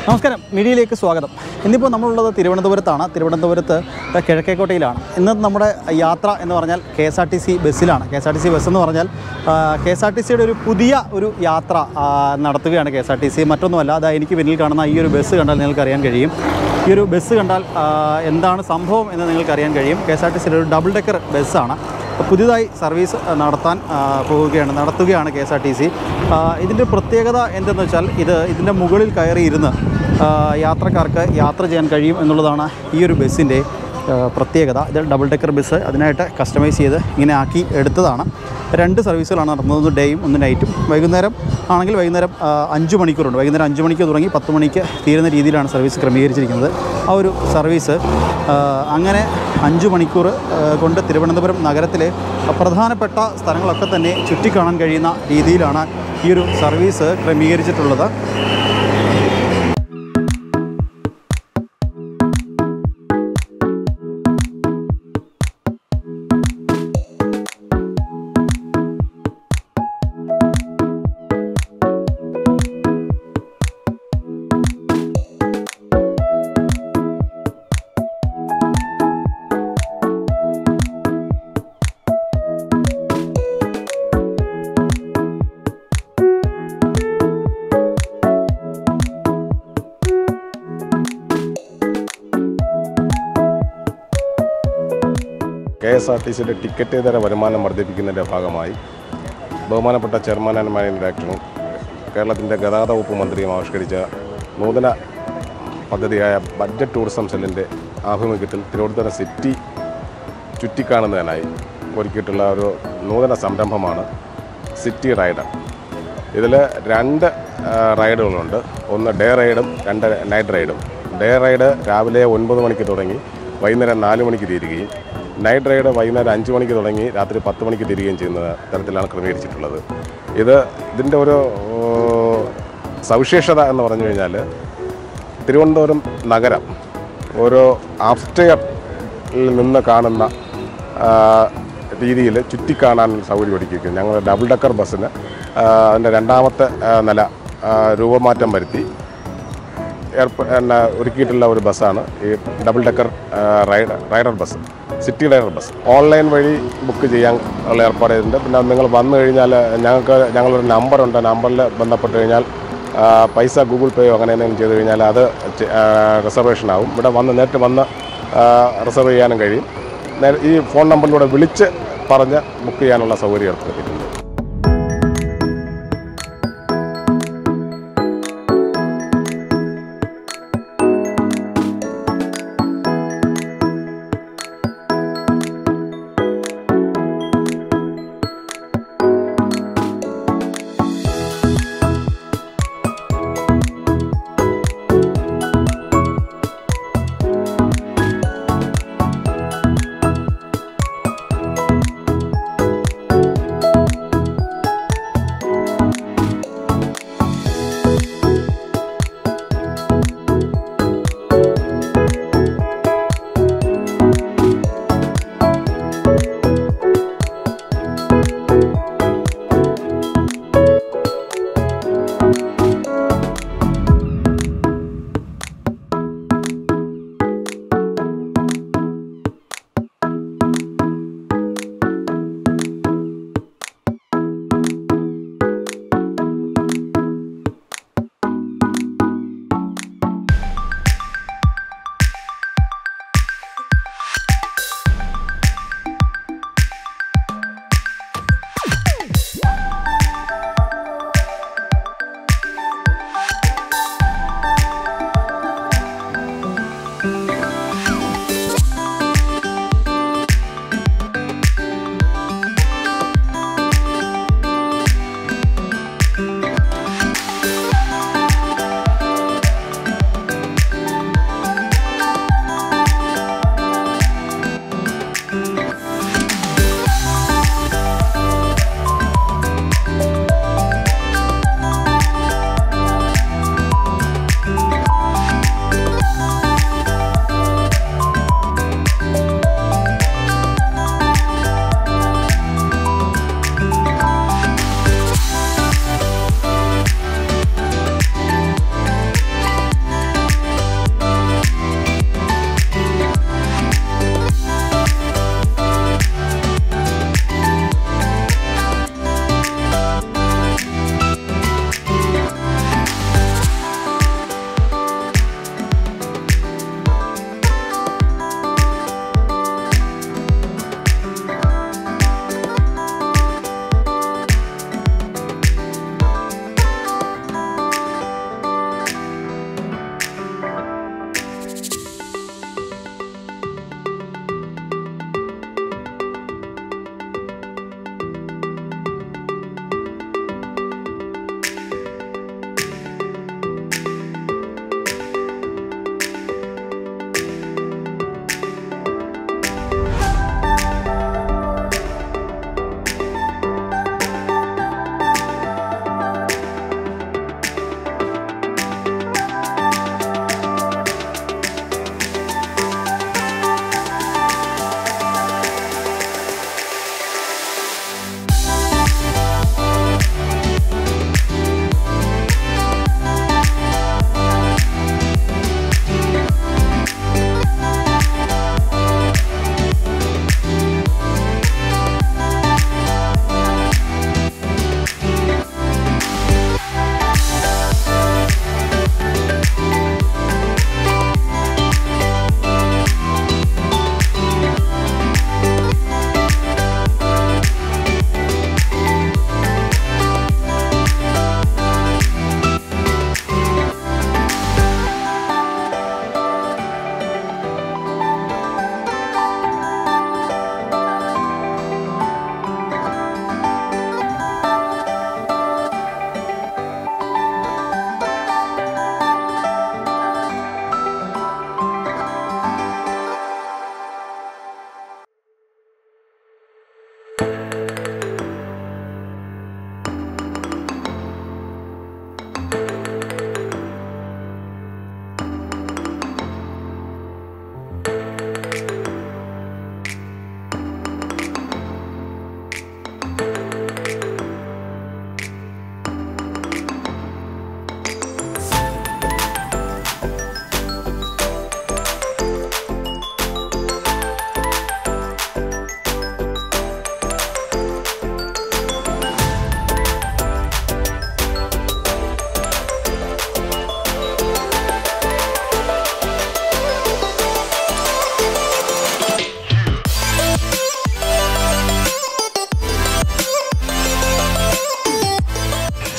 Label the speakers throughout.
Speaker 1: നമസ്കാരം മീഡിയയിലേക്ക് സ്വാഗതം ഇന്നിപ്പോൾ നമ്മളുള്ളത് തിരുവനന്തപുരത്താണ് തിരുവനന്തപുരത്ത് കിഴക്കേക്കോട്ടയിലാണ് ഇന്ന് നമ്മുടെ യാത്ര എന്ന് പറഞ്ഞാൽ K S R T C ബസ്സിലാണ് K S R T C bus എന്ന് പറഞ്ഞാൽ കെ എസ് ആർ ടി സിയുടെ ഒരു പുതിയ ഒരു യാത്ര ആ, നടത്തുകയാണ് K S R T C മറ്റൊന്നുമല്ല അതാ എനിക്ക് പിന്നിൽ കാണുന്ന ഈ ഒരു ബസ് കണ്ടാൽ നിങ്ങൾക്ക് അറിയാൻ കഴിയും ഈ ഒരു ബസ് കണ്ടാൽ ആ, എന്താണ് സംഭവം എന്ന് നിങ്ങൾക്ക് അറിയാൻ കഴിയും കെ എസ് ആർ ടി സിയുടെ ഒരു ഡബിൾ ഡെക്കർ ബസ്സാണ് പുതിയതായി സർവീസ് നടത്താൻ ആ, പോവുകയാണ് നടത്തുകയാണ് K S R T C ഇതിൻ്റെ പ്രത്യേകത എന്തെന്ന് വെച്ചാൽ ഇത് ഇതിൻ്റെ മുകളിൽ കയറി ഇരുന്ന് ആ, യാത്രക്കാർക്ക് യാത്ര ചെയ്യാൻ കഴിയും എന്നുള്ളതാണ് ഈ ഒരു ബസ്സിൻ്റെ ആ, പ്രത്യേകത ഇത് ഡബിൾ ഡെക്കർ ബസ് അതിനായിട്ട് കസ്റ്റമൈസ് ചെയ്ത് ഇങ്ങനെ ആക്കി എടുത്തതാണ് രണ്ട് സർവീസുകളാണ് നടത്തുന്നത് ഒന്ന് ഡേയും ഒന്ന് നൈറ്റും വൈകുന്നേരം ആണെങ്കിൽ വൈകുന്നേരം ആ, അഞ്ച് മണിക്കൂറുണ്ട് വൈകുന്നേരം അഞ്ച് മണിക്ക് തുടങ്ങി പത്ത് മണിക്ക് തീരുന്ന രീതിയിലാണ് സർവീസ് ക്രമീകരിച്ചിരിക്കുന്നത് ആ ഒരു സർവീസ് ആ, അങ്ങനെ അഞ്ച് മണിക്കൂർ ആ, കൊണ്ട് തിരുവനന്തപുരം നഗരത്തിലെ പ്രധാനപ്പെട്ട സ്ഥലങ്ങളൊക്കെ തന്നെ ചുറ്റിക്കാണാൻ കഴിയുന്ന രീതിയിലാണ് ഈ ഒരു സർവീസ് ക്രമീകരിച്ചിട്ടുള്ളത്
Speaker 2: കെ എസ് ആർ ടി സിയുടെ ടിക്കറ്റ് ഇതര വരുമാനം വർദ്ധിപ്പിക്കുന്നതിൻ്റെ ഭാഗമായി ബഹുമാനപ്പെട്ട ചെയർമാൻ ആൻഡ് മാനേജിംഗ് ഡയറക്ടറും കേരളത്തിൻ്റെ ഗതാഗത വകുപ്പ് മന്ത്രിയും ആവിഷ്കരിച്ച നൂതന പദ്ധതിയായ ബഡ്ജറ്റ് ടൂറിസം സെല്ലിൻ്റെ ആഭിമുഖ്യത്തിൽ തിരുവനന്തപുരം സിറ്റി ചുറ്റിക്കാണുന്നതിനായി ഒരുക്കിയിട്ടുള്ള ഒരു നൂതന സംരംഭമാണ് സിറ്റി റൈഡർ ഇതിൽ രണ്ട് ആ, റൈഡുകളുണ്ട് ഒന്ന് ഡേ റൈഡും രണ്ട് നൈറ്റ് റൈഡും ഡേ റൈഡ് രാവിലെ ഒൻപത് മണിക്ക് തുടങ്ങി വൈകുന്നേരം നാല് മണിക്ക് തീരുകയും നൈറ്റ് റൈഡ് വൈകുന്നേരം അഞ്ച് മണിക്ക് തുടങ്ങി രാത്രി പത്ത് മണിക്ക് തീരുകയും ചെയ്യുന്ന തരത്തിലാണ് ക്രമീകരിച്ചിട്ടുള്ളത് ഇത് ഇതിൻ്റെ ഒരു ഓ, സവിശേഷത എന്ന് പറഞ്ഞു കഴിഞ്ഞാൽ തിരുവനന്തപുരം നഗരം ഓരോ അപ്സ്റ്റെയറിൽ നിന്ന് കാണുന്ന രീതിയിൽ ചുറ്റിക്കാണാൻ സൗകര്യം ഒരുക്കിയിരിക്കും ഞങ്ങൾ ഡബിൾ ഡക്കർ ബസ്സിന് ആ, അതിൻ്റെ രണ്ടാമത്തെ ആ, നില ആ, രൂപമാറ്റം വരുത്തി ഏർപ്പ എന്നാ ഒരുക്കിയിട്ടുള്ള ഒരു ബസ്സാണ് ഈ ഡബിൾ ഡക്കർ ആ, rider rider bus city rider bus online വഴി ബുക്ക് ചെയ്യാൻ ഉള്ള ഏർപ്പാട് ചെയ്തിട്ടുണ്ട് പിന്നെ നിങ്ങൾ വന്നു കഴിഞ്ഞാൽ ഞങ്ങൾക്ക് ഞങ്ങളൊരു നമ്പറുണ്ട് നമ്പറിൽ ബന്ധപ്പെട്ട് കഴിഞ്ഞാൽ ആ, പൈസ ഗൂഗിൾ പേയോ അങ്ങനെ എന്തെങ്കിലും ചെയ്ത് കഴിഞ്ഞാൽ അത് റിസർവേഷൻ ആവും ഇവിടെ വന്ന് നേരിട്ട് വന്ന് റിസർവ് ചെയ്യാനും കഴിയും നേരെ ഈ ഫോൺ നമ്പറിലൂടെ വിളിച്ച് പറഞ്ഞ് ബുക്ക് ചെയ്യാനുള്ള സൗകര്യം ഏർപ്പെടുത്തിയിട്ടുണ്ട്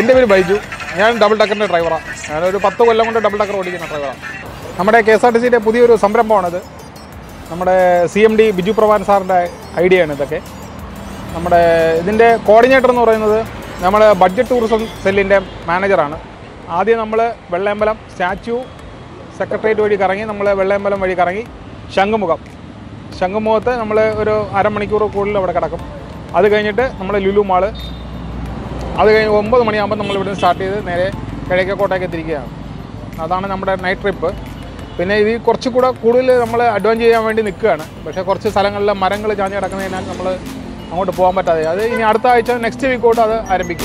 Speaker 3: എൻ്റെ പേര് ബൈജു ഞാൻ ഡബിൾ ഡക്കറിൻ്റെ ഡ്രൈവറാണ് ഞാനൊരു പത്ത് കൊല്ലം കൊണ്ട് ഡബിൾ ഡക്കർ ഓടിക്കുന്ന ഡ്രൈവറാണ് നമ്മുടെ കെ എസ് ആർ ടി സിയുടെ പുതിയൊരു സംരംഭമാണിത് നമ്മുടെ C M D Biju Prabhan സാറിൻ്റെ ഐഡിയ ആണ് ഇതൊക്കെ നമ്മുടെ ഇതിൻ്റെ കോർഡിനേറ്റർ എന്ന് പറയുന്നത് നമ്മൾ ബഡ്ജറ്റ് ടൂറിസം സെല്ലിൻ്റെ മാനേജറാണ് ആദ്യം നമ്മൾ വെള്ളയമ്പലം സ്റ്റാച്യു സെക്രട്ടേറിയറ്റ് വഴി കറങ്ങി നമ്മൾ വെള്ളയമ്പലം വഴി കറങ്ങി ശംഖുമുഖം ശംഖുമുഖത്ത് നമ്മൾ ഒരു അരമണിക്കൂർ കൂടുതൽ അവിടെ കിടക്കും അത് കഴിഞ്ഞിട്ട് നമ്മൾ ലുലു മാള് അത് കഴിഞ്ഞ് ഒമ്പത് മണിയാകുമ്പോൾ നമ്മൾ ഇവിടുന്ന് സ്റ്റാർട്ട് ചെയ്ത് നേരെ കിഴക്കേക്കോട്ടേക്ക് തിരിക്കുകയാണ് അതാണ് നമ്മുടെ നൈറ്റ് ട്രിപ്പ് പിന്നെ ഇത് കുറച്ചുകൂടെ കൂടുതൽ നമ്മൾ അഡ്വാൻസ് ചെയ്യാൻ വേണ്ടി നിൽക്കുകയാണ് പക്ഷേ കുറച്ച് സ്ഥലങ്ങളിലെ മരങ്ങൾ ചാഞ്ഞ് കിടക്കുന്നതിനാൽ നമ്മൾ അങ്ങോട്ട് പോകാൻ പറ്റാതെ അത് ഇനി അടുത്ത ആഴ്ച നെക്സ്റ്റ് വീക്ക് തൊട്ട് അത് ആരംഭിക്കും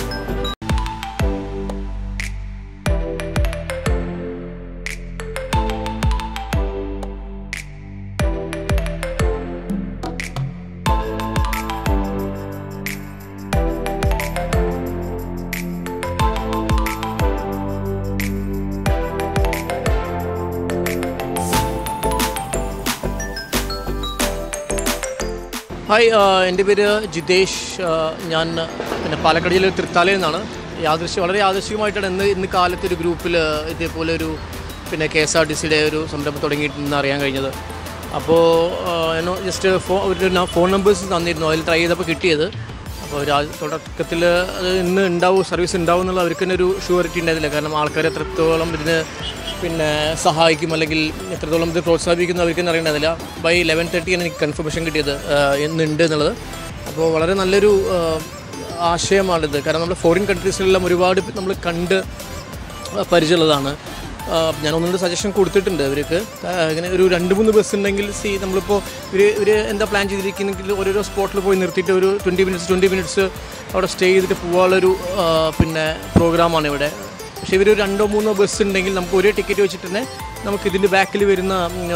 Speaker 4: ഹായ് ആ, എൻ്റെ പേര് ജിതേഷ് ആ, ഞാൻ പിന്നെ പാലക്കാട് ജില്ലയിൽ തൃത്താലയിൽ നിന്നാണ് യാദൃശ്യം വളരെ യാദൃശ്യമായിട്ടാണ് ഇന്ന് ഇന്ന് കാലത്ത് ഒരു ഗ്രൂപ്പിൽ ഇതേപോലെ ഒരു പിന്നെ കെ എസ് ആർ ടി സിയുടെ ഒരു സംരംഭം തുടങ്ങിയിട്ടെന്ന് അറിയാൻ കഴിഞ്ഞത് അപ്പോൾ എന്നോ ജസ്റ്റ് ഫോ ഒരു ന- ഫോൺ നമ്പേഴ്സ് തന്നിരുന്നു അതിൽ ട്രൈ ചെയ്തപ്പോൾ കിട്ടിയത് അപ്പോൾ ഒരു ആ- തുടക്കത്തിൽ അത് ഇന്ന് ഉണ്ടാവും സർവീസ് ഉണ്ടാവും എന്നുള്ള അവർക്ക് തന്നെ ഒരു ഷുവറിറ്റി ഉണ്ടായിരുന്നില്ല കാരണം ആൾക്കാർ എത്രത്തോളം ഇതിന് പിന്നെ സഹായിക്കും അല്ലെങ്കിൽ എത്രത്തോളം ഇത് പ്രോത്സാഹിപ്പിക്കുന്നു അവർക്ക് തന്നെ അറിയണ്ടതില്ല ബൈ ലെവൻ തേർട്ടിയാണ് എനിക്ക് കൺഫർമേഷൻ കിട്ടിയത് ആഹ് ഇന്നുണ്ട് എന്നുള്ളത് അപ്പോൾ വളരെ നല്ലൊരു ആഹ് ആശയമാണിത് കാരണം നമ്മൾ ഫോറിൻ കൺട്രീസിലെല്ലാം ഒരുപാട് നമ്മൾ കണ്ട് പരിചയമുള്ളതാണ് ആഹ് ഞാൻ ഒന്ന് രണ്ട് സജഷൻ കൊടുത്തിട്ടുണ്ട് അവർക്ക് ആഹ് ഇങ്ങനെ ഒരു രണ്ട് മൂന്ന് ബസ് ഉണ്ടെങ്കിൽ സി നമ്മളിപ്പോൾ ഇവർ ഇവർ എന്താ പ്ലാൻ ചെയ്തിരിക്കുന്നെങ്കിൽ ഓരോരോ സ്പോട്ടിൽ പോയി നിർത്തിയിട്ട് ഒരു ട്വൻറ്റി മിനിറ്റ്സ് ട്വൻറ്റി മിനിറ്റ്സ് അവിടെ സ്റ്റേ ചെയ്തിട്ട് പോകാനുള്ളൊരു ആഹ് പിന്നെ പ്രോഗ്രാമാണ് ഇവിടെ പക്ഷേ ഇവർ രണ്ടോ മൂന്നോ ബസ് ഉണ്ടെങ്കിൽ നമുക്ക് ഒരേ ടിക്കറ്റ് വെച്ചിട്ട് തന്നെ നമുക്ക് ഇതിൻ്റെ ബാക്കിൽ വരുന്ന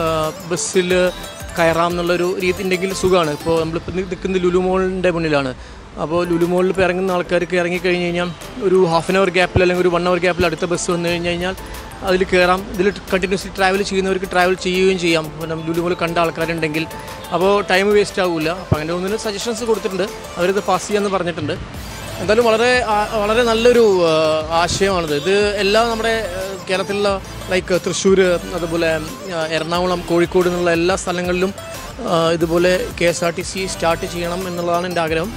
Speaker 4: ബസ്സിൽ കയറാം എന്നുള്ളൊരു രീതി ഉണ്ടെങ്കിൽ സുഖമാണ് ഇപ്പോൾ നമ്മളിപ്പോൾ നിൽക്കുന്നത് ലുലു മോളിൻ്റെ മുന്നിലാണ് അപ്പോൾ ലുലു മോളിൽ ഇപ്പോൾ ഇറങ്ങുന്ന ആൾക്കാർക്ക് ഇറങ്ങിക്കഴിഞ്ഞ് കഴിഞ്ഞാൽ ഒരു ഹാഫ് ആൻ അവർ ഗ്യാപ്പിൽ അല്ലെങ്കിൽ ഒരു വൺ അവർ ഗ്യാപ്പിൽ അടുത്ത ബസ് വന്നു കഴിഞ്ഞ് കഴിഞ്ഞാൽ അതിൽ കയറാം ഇതിൽ കണ്ടിന്യൂസ്ലി ട്രാവൽ ചെയ്യുന്നവർക്ക് ട്രാവൽ ചെയ്യുകയും ചെയ്യാം പിന്നെ ലുലു മോൾ കണ്ട ആൾക്കാരുണ്ടെങ്കിൽ അപ്പോൾ ടൈം വേസ്റ്റ് ആവില്ല അപ്പോൾ അങ്ങനെ ഒന്നിന് സജഷൻസ് കൊടുത്തിട്ടുണ്ട് അവരിത് പാസ് ചെയ്യാമെന്ന് പറഞ്ഞിട്ടുണ്ട് എന്തായാലും വളരെ ആ- വളരെ നല്ലൊരു ആ, ആശയമാണിത് ഇത് എല്ലാം നമ്മുടെ ആ, കേരളത്തിലുള്ള ലൈക്ക് തൃശ്ശൂർ അതുപോലെ ആ, എറണാകുളം കോഴിക്കോട് എന്നുള്ള എല്ലാ സ്ഥലങ്ങളിലും ആ, ഇതുപോലെ K S R T C start ചെയ്യണം എന്നുള്ളതാണ് എൻ്റെ ആഗ്രഹം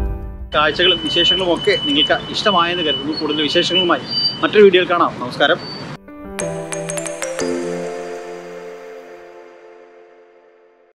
Speaker 1: കാഴ്ചകളും വിശേഷങ്ങളും ഒക്കെ നിങ്ങൾക്ക് ഇഷ്ടമായെന്ന് കരുതുന്നു കൂടുതൽ വിശേഷങ്ങളുമായി മറ്റൊരു വീഡിയോയിൽ കാണാം നമസ്കാരം